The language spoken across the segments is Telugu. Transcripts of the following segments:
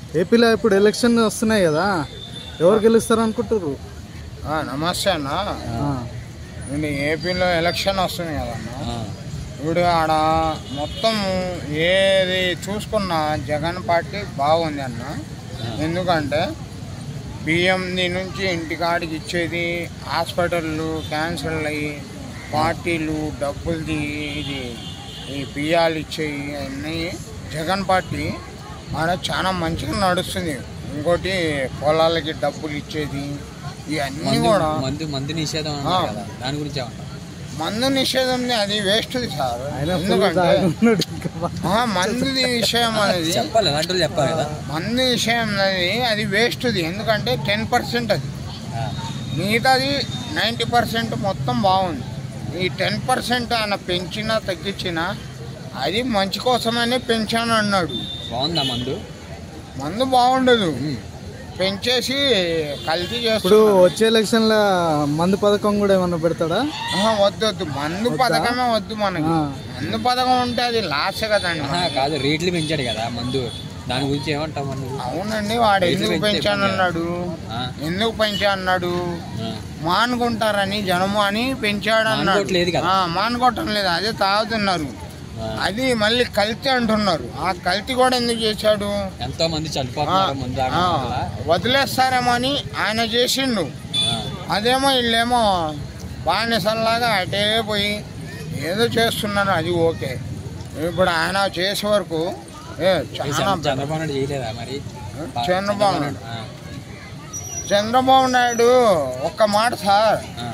ఏపీలో ఇప్పుడు ఎలక్షన్ వస్తున్నాయి కదా ఎవరు గెలుస్తారు అనుకుంటారు ఆ, నమస్తే అన్న నేను ఏపీలో ఎలక్షన్ వస్తుంది కదన్న ఇప్పుడు ఆడ మొత్తం ఏది చూసుకున్నా జగన్ పార్టీ బాగుంది అన్న ఎందుకంటే బియ్యం నుంచి ఇంటికాడికి ఇచ్చేది హాస్పిటళ్ళు క్యాన్సర్లు అయ్యి పార్టీలు డబ్బులది ఇది ఈ బియ్యాలు ఇచ్చేవి అన్నీ జగన్ పార్టీ ఆడ చాలా మంచిగా నడుస్తుంది ఇంకోటి పొలాలకి డబ్బులు ఇచ్చేది ఇవన్నీ మందు కూడా మందు మందు నిషేధం ఆ. అన్నారు కదా దాని గురించి ఏమంటారు మందు నిషేధం అది వేస్ట్ సార్ ఆయన full ఎందుకంటే తాగుతున్నాడు ఇంకా బా- ఆ, మందుది విషయం అనేది చెప్పాలి అలాంటి వాళ్ళు చెప్పాలి కదా మందు విషయం అనేది అది వేస్ట్ది ఎందుకంటే టెన్ పర్సెంట్ అది ఆ. మిగతాది నైంటీ పర్సెంట్ మొత్తం బాగుంది ఈ టెన్ పర్సెంట్ ఆయన పెంచినా తగ్గించినా అది మంచి కోసమనే పెంచాను అన్నాడు బాగుందా మందు మందు బాగుండదు పెంచేసి కల్తీ ఇప్పుడు చేస్తున్నాడు వచ్చే ఎలక్షన్ లో మందు పథకం కూడా ఏమన్నా పెడతాడా ఆహా, వద్దు వద్దు మందు పథకమే వద్దు మనకి ఆ. మందు పథకం ఉంటే అది లాస్ కదండి ఆహా, కాదు రేట్లు పెంచాడు కదా మందు దాని గురించి ఏమంటావు మరి నువ్వు అవునండి వాడు రైతు ఎందుకు పెంచే పెంచానన్నాడు ఆ, ఎందుకు పెంచా అన్నాడు ఆ. మానుకుంటారని జనము అని పెంచాడు అన్నాడు మానుకోవట్లేదు కదా. ఆ, మానుకోవటం లేదు అదే తాగుతున్నారు ఆ. అది మళ్ళీ కల్తీ అంటున్నారు ఆ కల్తీ కూడా ఎందుకు చేశాడు ఎంతో మంది ఆ, చనిపోతున్నారు మందు ఆ, తాగడం వల్ల వదిలేస్తారేమో అని ఆయన చేసిండు ఆ. అదేమో వీళ్ళేమో బానిసల్లాగా అటే పోయి ఏదో చేస్తున్నారు అది ఓకే ఇప్పుడు ఆయన చేసే వరకు ఏ ఈ చాలా చంద్ర- చంద్రబాబు నాయుడు చేయలేదా మరి చంద్రబాబు నాయుడు ఆ, చంద్రబాబు నాయుడు ఒక్క మాట సార్ ఆ.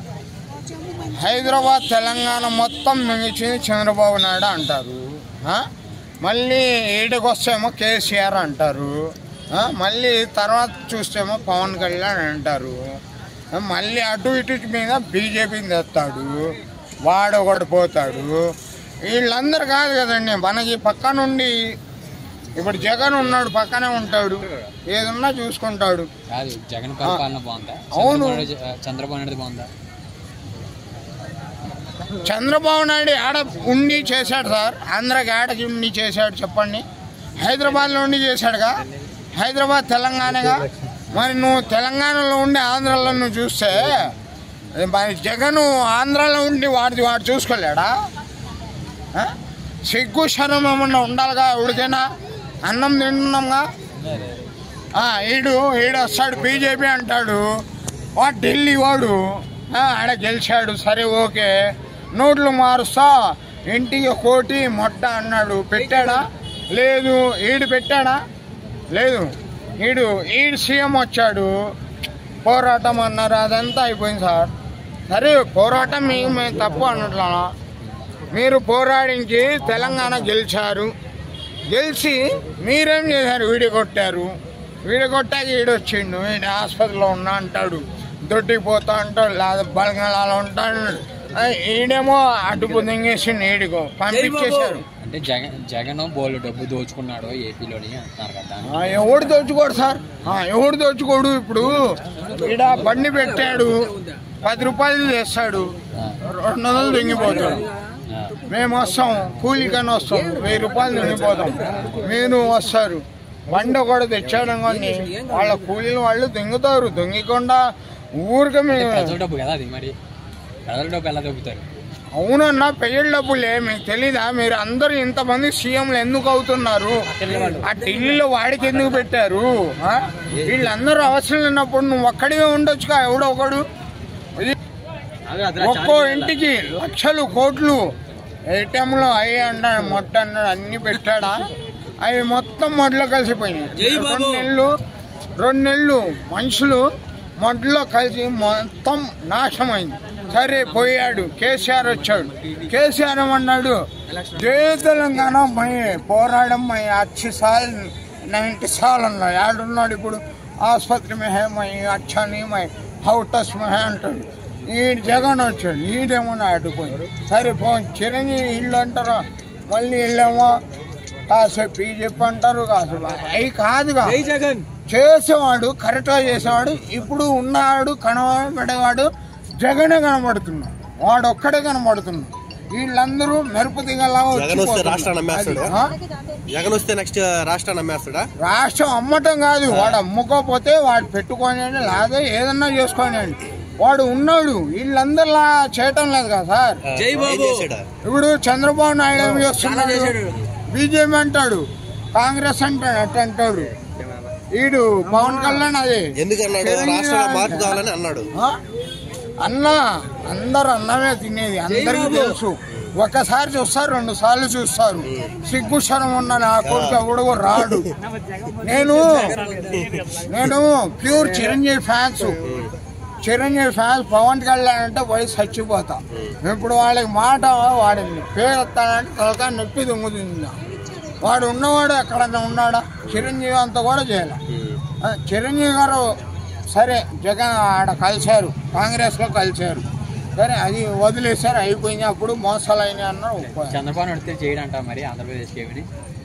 హైదరాబాద్ తెలంగాణ మొత్తం మింగించింది చంద్రబాబు నాయుడు అంటారు ఆ? మళ్ళీ ఈడికి వస్తేమో కేసీఆర్ అంటారు ఆ? మళ్ళీ తర్వాత చూస్తేమో పవన్ కళ్యాణ్ అంటారు ఆ? మళ్ళీ అటు ఇటు మీద బీజేపీని తెస్తాడు వాడు ఒకటి పోతాడు వీళ్ళందరూ కాదు కదండి మనకి పక్క నుండి ఇప్పుడు జగన్ ఉన్నాడు పక్కనే ఉంటాడు ఏదన్నా చూసుకుంటాడు కాదు జగన్ పరిపాలన బాగుందా అవును. చంద్రబాబు నాయుడు- చంద్రబాబు నాయుడు బాగుందా చంద్రబాబు నాయుడు ఆడ ఉండి చేశాడు సార్ ఆంధ్రాకి ఆడకి ఉండి చేశాడు చెప్పండి హైదరాబాద్లో ఉండి చేశాడుగా హైదరాబాద్ తెలంగాణగా మరి నువ్వు తెలంగాణలో ఉండి ఆంధ్రాలో నువ్వు చూస్తే మరి జగన్ ఆంధ్రాలో ఉండి వాడిది వాడు చూసుకోలేడా ఆ? సిగ్గు శరం ఏమన్నా ఉండాలిగా ఎవరికైనా అన్నం తింటున్నాంగా ఆ, ఈడు ఈడు వస్తాడు బీజేపీ అంటాడు వాడు ఢిల్లీ వాడు ఆ, ఆడ గెలిచాడు సరే ఓకే నోట్లు మారుస్తా ఇంటికి కోటి మొట్ట అన్నాడు పెట్టాడా లేదు ఈడు పెట్టాడా లేదు ఈడు ఈడు సీఎం వచ్చాడు పోరాటం అన్నారు అదంతా అయిపోయింది సార్ సరే పోరాటం మీకు మేము తప్పు అనట్లా మీరు పోరాడించి తెలంగాణ గెలిచారు గెలిచి మీరేం చేశారు వీడి కొట్టారు వీడి కొట్టాక ఈడొచ్చిండు వీడి ఆసుపత్రిలో ఉన్నా అంటాడు దొడ్డికి పోతా అంటాడు లేదా బలగలాలో ఉంటాడు ఆ, ఈడేమో అడుపు దింగేసిండు ఈడికో పంపించేశారు అంటే జగన్ జగన్ బోల్ డబ్బు దోచుకున్నాడు ఏపీలోని అంటున్నారు కదా ఆ, ఎవడు దోచుకోడు సార్ ఆ, ఎవడు దోచుకోడు ఇప్పుడు ఈడ బండి పెట్టాడు పది రూపాయలు తెస్తాడు రెండు వందలు దింగిపోతాడు ఆ. మేము వస్తాం కూలికని వస్తాం వెయ్యి రూపాయలు దింగిపోతాం మీరు వస్తారు బండి ఒకటి తెచ్చాడు కానీ వాళ్ళ కూలీలు వాళ్ళు దింగుతారు దొంగికుండా ఊరికే మేము ప్రజల డబ్బు కదా అది మరి ప్రజల డబ్బు ఎలా దొబ్బుతారు అవునన్నా పెళ్లి డబ్బులే మీకు తెలీదా మీరు అందరూ ఇంతమంది సీఎంలు ఎందుకు అవుతున్నారు ఆ ఢిల్లీలో వాడికి ఎందుకు పెట్టారు ఆ? వీళ్ళందరూ అవసరం లేనప్పుడు నువ్వు ఒక్కడిగా ఉండొచ్చుగా ఎవడో ఒకడు ఇది ఒక్కో ఇంటికి లక్షలు కోట్లు ఏటీఎంలో అయ్యి అన్నాడు మొట్ట అన్నాడు అన్ని పెట్టాడా అవి మొత్తం మొడ్లో కలిసిపోయినాయి రెండు నెలలు రెండు నెలలు మనుషులు మొడ్లో కలిసి మొత్తం నాశనమైంది సరే పోయాడు కేసీఆర్ వచ్చాడు కేసీఆర్ ఏమన్నాడు జై తెలంగాణ మై పోరాడం మై అచ్చి సాల్ నైంటీ సాల్ అన్నాడు ఆడున్నాడు ఇప్పుడు ఆసుపత్రి మే హే మై అచ్చని మై హౌటస్ మే హే అంటాడు ఈ జగన్ వచ్చాడు ఈడేమో అడ్డుపోయాడు సరే పో చిరంజీవి ఇల్లు అంటారు మళ్ళీ ఇల్లేమో కాసేపు బీజేపీ అంటారు కాసేపు అవి కాదుగా చేసేవాడు కరెక్ట్గా చేసేవాడు ఇప్పుడు ఉన్నాడు కనబడేవాడు జగనే కనబడుతున్నాడు వాడు ఒక్కడే కనబడుతున్నాడు వీళ్ళందరూ మెరుపు దిగలా జగన్ వస్తే రాష్ట్రాన్ని అమ్మేస్తాడు. జగన్ వస్తే నెక్స్ట్ రాష్ట్రాన్ని అమ్మేస్తాడా రాష్ట్రం అమ్మటం కాదు వాడు అమ్ముకోపోతే వాడు పెట్టుకొని లేదా ఏదన్నా చేసుకోని వాడు ఉన్నాడు వీళ్ళందరిలా చేయటం లేదు కదా సార్ జై బాబు చేశాడా ఇప్పుడు చంద్రబాబు నాయుడు ఏం చేస్తున్నాడు బీజేపీ అంటాడు కాంగ్రెస్ అంటాడు అట్ట అంటాడు వీడు పవన్ కళ్యాణ్ అది ఎందుకన్నాడు రాష్ట్రంలో మార్పు కావాలని అన్నాడు ఆ? అన్న అందరు అన్నమే తినేది అందరికీ తెలుసు ఒకసారి చూస్తారు రెండు సార్లు చూస్తారు సిగ్గు శరం ఉన్న నా కొడుకు ఎవడు రాడు నేను నేను pure Chiranjeevi fans Chiranjeevi fans Pawan Kalyan అంటే పోయి చచ్చిపోతా ఇప్పుడు వాళ్ళకి మాట వాడిని పేరెత్తానంటే తలకాయ నొప్పి దొంగతుంది వాడు ఉన్నవాడు ఎక్కడన్నా ఉన్నాడా చిరంజీవి అంత కూడా చేయాలి ఆ, చిరంజీవి గారు సరే జగన్ ఆడ కలిశారు కాంగ్రెస్ లో కలిశారు సరే అది వదిలేశారు అయిపోయింది అప్పుడు మోసాలు అయినాయి అన్నారు ఒప్పుకోరు. చంద్రబాబు నాయుడు చేయడంట మరి ఆంధ్రప్రదేశ్కి ఏమని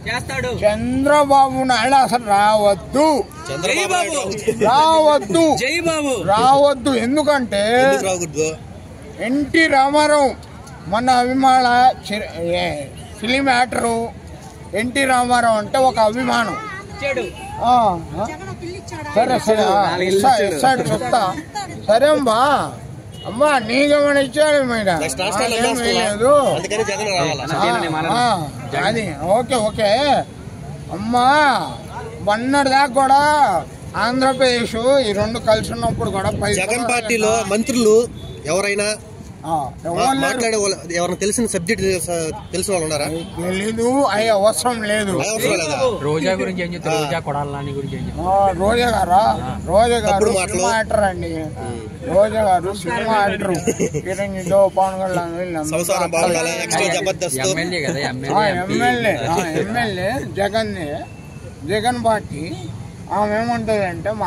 చంద్రబాబు నాయుడు అసలు రావద్దు చంద్రబాబు నాయుడు రావద్దు జై బాబు రావద్దు ఎందుకంటే ఎందుకు రాకూడదు ఎన్టీ రామారావు మన అభిమాన చిర- ఏ, ఫిలిం యాక్టరు ఎన్టీ రామారావు అంటే ఒక అభిమానం ఆ, ఆ. సరే సరే ఆ, ఇస్తా- ఇస్తాడు చెప్తా సరే అమ్మా అమ్మా నీకేమైనా ఇచ్చాడు మీద నెక్స్ట్ రాష్ట్రాల్లో నాకేం అమ్మేస్తావా? లేదు అందుకని జగన్ రావాలా ఆ, ఆ, అది ఓకే ఓకే అమ్మా మొన్నటి దాకా కూడా ఆంధ్రప్రదేశ్ ఈ రెండు కలిసి ఉన్నప్పుడు కూడా పైసలు జగన్ పార్టీలో మంత్రులు ఎవరైనా ఆ, ఎవరు లేరు. మాట్లాడే వాళ్ళు ఎవరైనా తెలిసిన సబ్జెక్ట్ తెలిసిన వాళ్ళు ఉన్నారా తెలీదు అయ్యే అవసరం లేదు అవసరం లేదా రోజా గురించి ఏం చెప్తారు రోజా కొడాలని గురించి ఏం చెప్తారు ఆ, రోజా గారా రోజా గారు తప్పుడు మాటలు. సినిమా యాక్టర్ అండి రోజా గారు సినిమా యాక్టర్ చిరంజీవి పవన్ కళ్యాణ్ వీళ్ళందరూ సంసారం బాగుండాలా నెక్స్ట్ జబర్దస్త్ ఎమ్మెల్యే కదా ఆ, ఎమ్మెల్యే ఎమ్మెల్యే ఆ, ఎమ్మెల్యే జగన్ జగన్ పార్టీ ఆమె ఏమంటది అంటే మా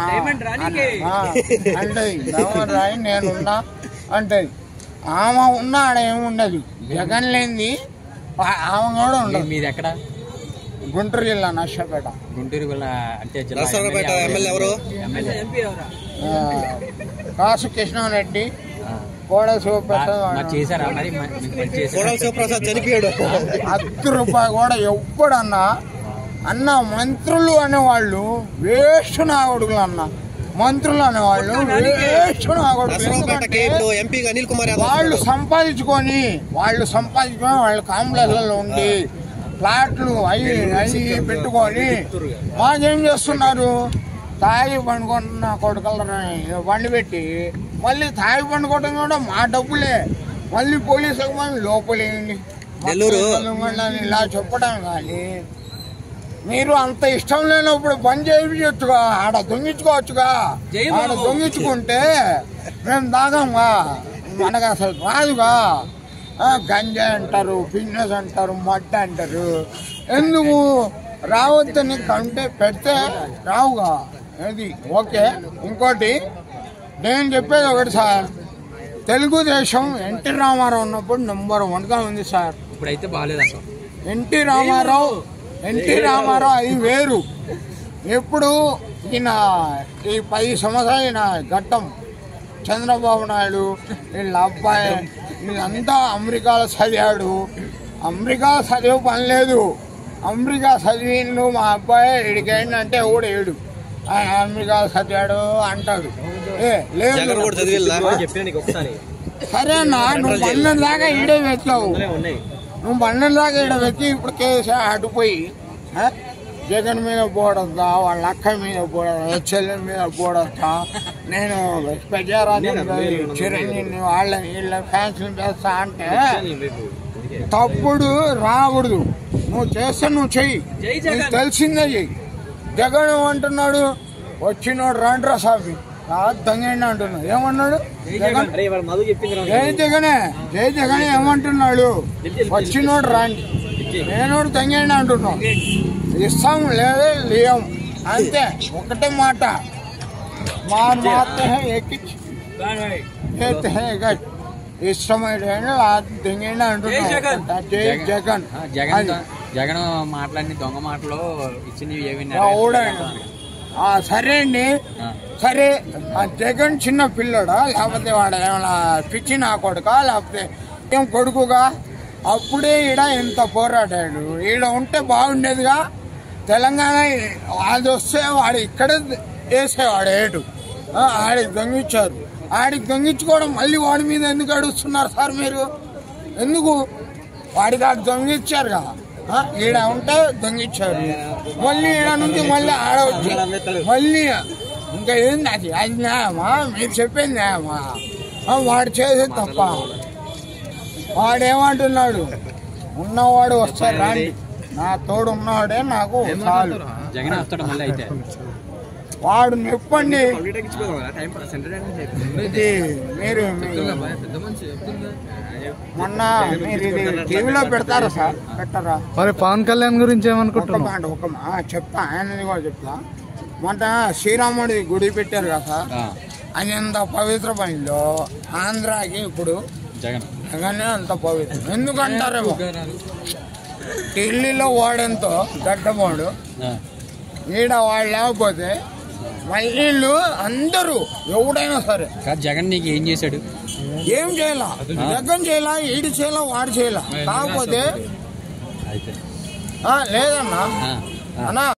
ఆ, అంటది డైమండ్ రాయి నేనున్నా అంటది ఆమె ఉన్నా ఆడ ఏముండదు జగన్ లేనిది ఆ- ఆమె కూడా ఉండదు మీది ఎక్కడ గుంటూరు జిల్లా నర్సాపేట గుంటూరు వల్ల అంటే జిల్లా నరసరావుపేట ఎమ్మెల్యే ఎవరు ఎమ్మెల్యే ఆ, కాసు కృష్ణారెడ్డి ఆ. కోడ శివప్రసాద్ మరి చేశారా మరి మరి మీకు మంచి చేశారా కోడల శివప్రసాద్ చనిపోయాడు అర్ధ రూపాయి కూడా ఎప్పుడన్నా అన్న మంత్రులు అనేవాళ్ళు వేస్ట్ నాగొడుగులు అన్న మంత్రులు అనేవాళ్ళు వేస్ట్ నాగొడుగులు నరసరావుపేటకి ఎందుకంటే ఇప్పుడు ఎంపీగా అనిల్ కుమార్ యాదవ్ వాళ్ళు వస్తున్నాడు. సంపాదించుకొని వాళ్ళు సంపాదించుకొని వాళ్ళు కాంప్లెక్స్లలో ఉండి ఫ్లాట్లు అవి అవి పెట్టుకొని మాకేం చేస్తున్నారు తాగి పండుకుంటున్న కొడుకలని బండి పెట్టి మళ్ళీ తాగి పండుకోవడం కూడా మా డబ్బులే మళ్ళీ పోలీసులకు మనం లోపలేయండి నెల్లూరు. ఇలా చెప్పడం కానీ మీరు అంత ఇష్టం లేనప్పుడు పని చేయించచ్చుగా ఆడ దొంగించుకోవచ్చుగా ఆడ దొంగించుకుంటే మేము దాగంగా మనకు అసలు రాదుగా ఆ, గంజాయి అంటారు బిజినెస్ అంటారు మడ్డ అంటారు ఎందుకు రావద్దని కంటే పెడితే రావుగా అది ఓకే ఇంకోటి నేను చెప్పేది ఒకటి సార్ తెలుగుదేశం ఎన్టీ రామారావు ఉన్నప్పుడు నెంబర్ వన్గా ఉంది సార్ ఇప్పుడైతే బాగాలేదంట ఎన్టీ రామారావు ఎన్టీ రామారావు అది వేరు ఎప్పుడు ఈయన ఈ పది సంవత్సరాలు ఈయన ఘట్టం చంద్రబాబు నాయుడు వీళ్ళ అబ్బాయి వీళ్ళంతా అమెరికాలో చదివాడు అమెరికా చదివే పని లేదు అమెరికా చదివిండు మా అబ్బాయి ఇడికి ఏంటంటే ఎవడు ఏడు ఆయన అమెరికా చదివాడు అంటాడు ఏ జగన్ లేదు కూడా చదివిల్లా సరే అన్న నువ్వు పన్నెండు దాకా ఈడే వెతికావు నువ్వు పన్నెండు దాకా ఈడ వెతికి ఇప్పుడు కేసు అటుపోయి ఆ? జగన్ మీద పోడొద్దా వాళ్ళ అక్క మీద పోడొద్దా చెల్లెల మీద పోడొద్దా నేను ప్రజారాజ్యం చిరంజీవిని వాళ్ళని వీళ్ళ ఫ్యాన్స్ చేస్తా అంటే తప్పుడు రాకూడదు నువ్వు చేస్తే నువ్వు చెయ్యి నీకు తెలిసిందే చెయ్యి జగన్ ఏమంటున్నాడు వచ్చినోడు రాండ్రా సామి దంగండి అంటున్నాడు ఏమన్నాడు జగన్ జై జగనే జై జగనే ఏమంటున్నాడు వచ్చినోడు రాండి నేనోడు తంగండి అంటున్నాం ఇస్తాం లేదా లేం అంతే ఒకటే మాట మా మాట ఎక్కించి చేస్తే గట్ ఇష్టమైన దంగండి అంటున్నాం జై జగన్ ఆ, జగన్ అది. జగన్ మాట్లాడిన దొంగ మాటలు ఇచ్చినవి ఏమి అవునండి ఆ, సరే అండి ఆ. సరే ఆ జగన్ చిన్న పిల్లడా లేకపోతే వాడు ఏమైనా పిచ్చి నా కొడుకా లేకపోతే ఏం కొడుకుగా అప్పుడే ఈడ ఇంత పోరాడాడు ఈడ ఉంటే బాగుండేదిగా తెలంగాణ అది వస్తే వాడు ఇక్కడ వేసేవాడు ఏటు ఆ, ఆడికి దొంగిచ్చారు ఆడికి దొంగించుకోవడం మళ్ళీ వాడి మీద ఎందుకు అడుగుతున్నారు సార్ మీరు ఎందుకు వాడికి ఆడు దొంగిచ్చారు కదా ఆ, ఈడ ఉంటే దొంగిచ్చారు మళ్ళీ ఈడ నుంచి మళ్ళీ ఆడ వచ్చి మళ్ళీ ఇంకా ఏంది అది అది న్యాయమా మీరు చెప్పేది న్యాయమా ఆ, వాడు చేసేది తప్ప వాడేమంటున్నాడు ఉన్నవాడు వస్తాడు రాండి నా తోడు ఉన్నవాడే నాకు చాలు జగన్ వస్తాడు మళ్ళీ అయితే వాడు నిప్పండి ఇది మీరు మీ- మొన్న మీరు ఇది టీవీలో పెడతారా సార్ పెట్టరా మరి పవన్ కళ్యాణ్ గురించి ఒక ఏమనుకుంటున్నావు మాట ఒక మా- ఆ, చెప్తా ఆయనది కూడా చెప్తా మొన్న శ్రీరాముడి గుడి పెట్టారు కదా సార్ ఆ, అది ఎంత పవిత్రమైందో ఆంధ్రాకి ఇప్పుడు జగన్ జగనే అంత పవిత్రం ఎందుకంటారేమో ఢిల్లీలో వాడెంతో గడ్డమోడు ఆ, ఈడ వాడు లేకపోతే మళ్ళీ వీళ్ళు అందరూ ఎవడైనా సరే కాదు జగన్ నీకు ఏం చేశాడు ఏం చేయాల జగన్ చేయాల ఈడు చేయాల వాడు చేయాల కాకపోతే అయితే ఆ, లేదన్నా ఆ, ఆ. అన్నా